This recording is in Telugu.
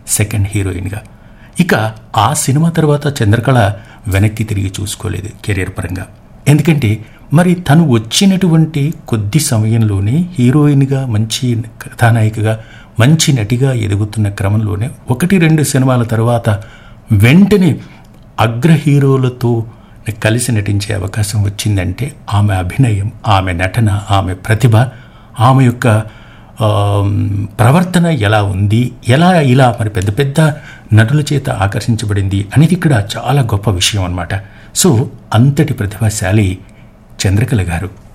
సెకండ్ హీరోయిన్గా ఇక ఆ సినిమా తర్వాత చంద్రకళ వెనక్కి తిరిగి చూసుకోలేదు కెరీర్ పరంగా ఎందుకంటే మరి తను వచ్చినటువంటి కొద్ది సమయంలోనే హీరోయిన్గా మంచి కథానాయికగా మంచి నటిగా ఎదుగుతున్న క్రమంలోనే ఒకటి రెండు సినిమాల తర్వాత వెంటనే అగ్ర హీరోలతో కలిసి నటించే అవకాశం వచ్చిందంటే ఆమె అభినయం ఆమె నటన ఆమె ప్రతిభ ఆమె యొక్క ఆమ్, ప్రవర్తన ఎలా ఉంది ఎలా ఇలా మరి పెద్ద పెద్ద నటుల చేత ఆకర్షించబడింది అనేది ఇక్కడ చాలా గొప్ప విషయం అన్నమాట సో అంతటి ప్రతిభాశాలి చంద్రకళ గారు